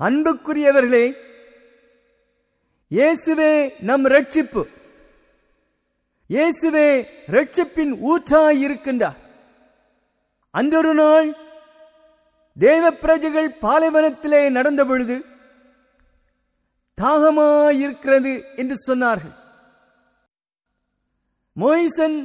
அன்புக்குரியவர்களே இயேசுவே நம் ரட்சிப்பு இயேசுவே ரட்சிப்பின் ஊற்றாய் இருக்கின்றார் அன்றொரு நாள் தேவ பிரஜைகள் பாலைவனத்திலே நடந்த பொழுது தாகமாயிருக்கிறது என்று சொன்னார்கள் மோயிசன்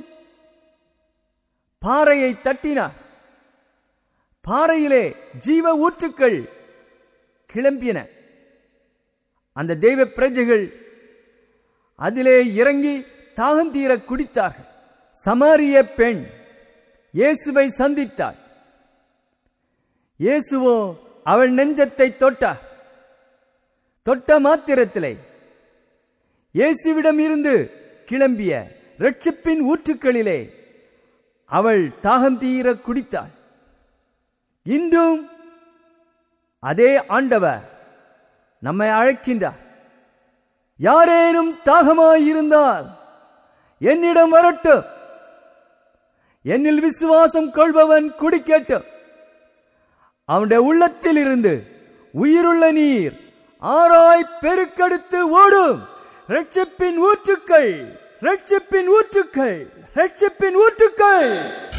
பாறையை தட்டினார் பாறையிலே ஜீவ ஊற்றுக்கள் கிளம்பின அந்த தெய்வ பிரஜைகள் அதிலே இறங்கி தாகந்தீர குடித்தார்கள் சமாரிய பெண் இயேசுவை சந்தித்தாள் இயேசுவோ அவள் நெஞ்சத்தை தொட்டார் தொட்ட மாத்திரத்திலே இயேசுவிடம் இருந்து கிளம்பிய ரட்சிப்பின் ஊற்றுக்களிலே அவள் தாகம் தீர குடித்தாள் இன்றும் அதே ஆண்டவர் நம்மை அழைக்கின்றார் யாரேனும் தாகமாயிருந்தால் என்னிடம் வரட்டும் என்னில் விசுவாசம் கொள்பவன் குடிக்கட்டும் அவனுடைய உள்ளத்தில் இருந்து உயிருள்ள நீர் ஆராய் பெருக்கெடுத்து ஓடும் ரட்சிப்பின் ஊற்றுக்கள் ரட்சிப்பின் ஊற்றுக்கள் ரட்சிப்பின் ஊற்றுக்கள்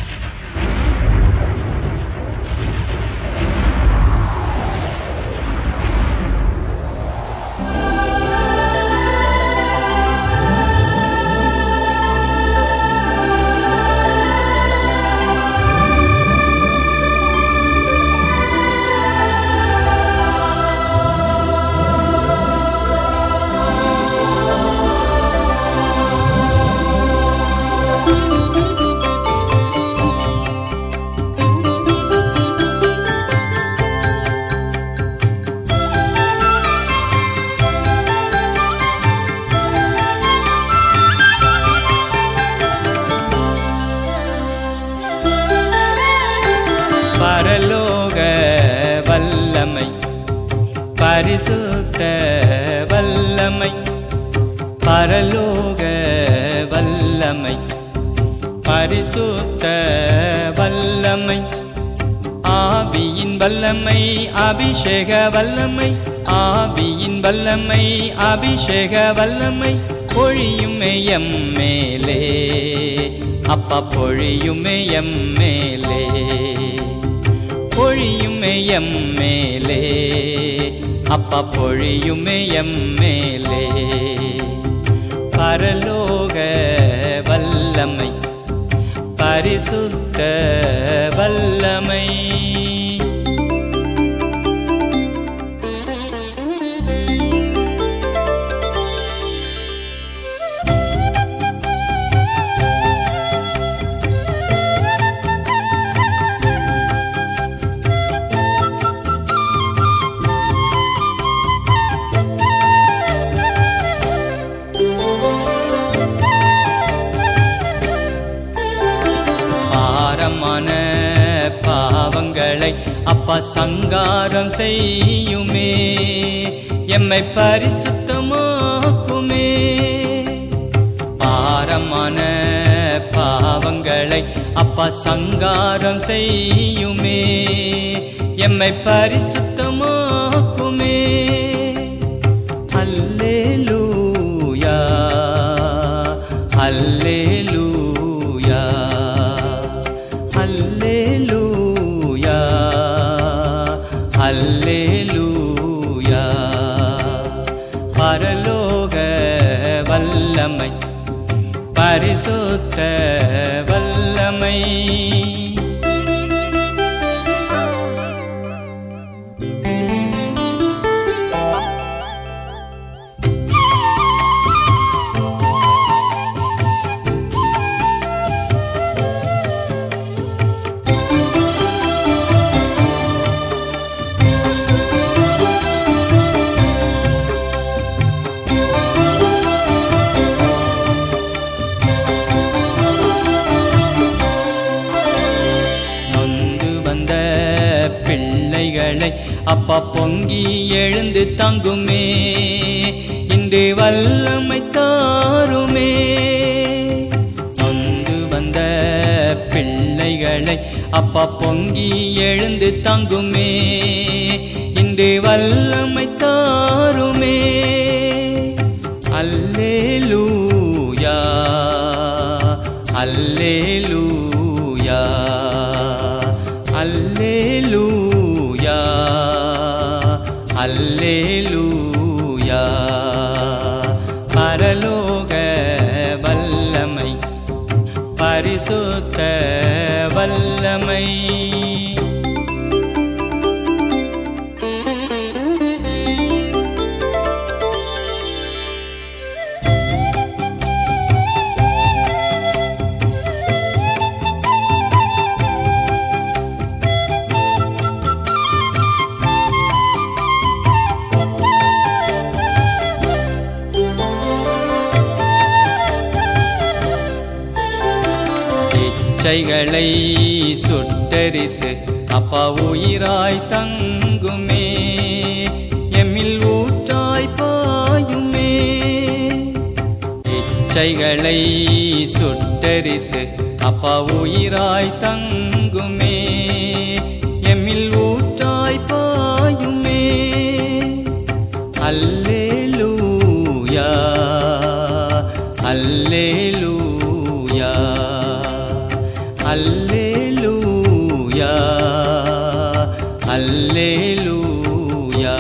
பரலோக வல்லமை பரிசுத்த வல்லமை பரலோக வல்லமை பரிசுத்த வல்லமை ஆவியின் வல்லமை அபிஷேக வல்லமை ஆவியின் வல்லமை அபிஷேக வல்லமை பொழியுமே எம் மேலே அப்பா பொழியுமே எம் மேலே பொழியுமே எம் மேலே அப்பா பொழியுமே எம் மேலே பரலோக வல்லமை பரிசுத்த வல்லமை பாரமான பாவங்களை அப்பா சங்காரம் செய்யுமே எம்மை பரிசுத்தமாக்குமே பாரமான பாவங்களை அப்பா சங்காரம் செய்யுமே எம்மை பரிசுத்தமாக்குமே அல்லேலூயா அல்லேலூயா அல்லேலூயா அல்லேலூயா பரலோக வல்லமை பரிசுத்த வல்லமை நொந்து வந்த பிள்ளைகளை அப்பா பொங்கி எழுந்து தங்குமே இன்று வல்லமை தாருமே நொந்து வந்த பிள்ளைகளை அப்பா பொங்கி எழுந்து தங்குமே இன்று இன்று வல்லமை தாருமே அல்லேலூயா அல்லேலூயா அல்லேலூயா அல்லேலூயா பரலோக வல்லமை பரிசுத்த வல்லமை இச்சைகளை சுட்டரித்து அப்பா உயிராய் தங்குமே எம்மில் ஊற்றாய் பாயுமே இச்சைகளை சுட்டரித்து அப்பா உயிராய் தங்குமே எம்மில் ஊற்றாய் பாயுமே அல்லேலூயா அல்லேலூயா அல்லேலூயா அல்லேலூயா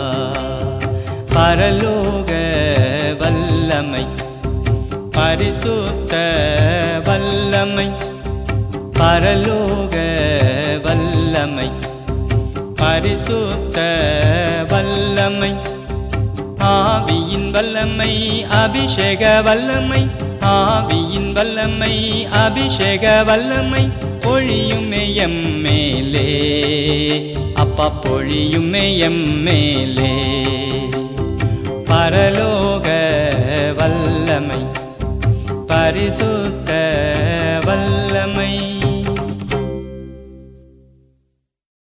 பரலோக வல்லமை பரிசுத்த வல்லமை பரலோக வல்லமை பரிசுத்த வல்லமை ஆவியின் வல்லமை அபிஷேக வல்லமை ஆவியின் வல்லமை அபிஷேக வல்லமை பொழியுமே எம்மேலே அப்பா பொழியுமே எம்மேலே பரலோக வல்லமை பரிசுத்த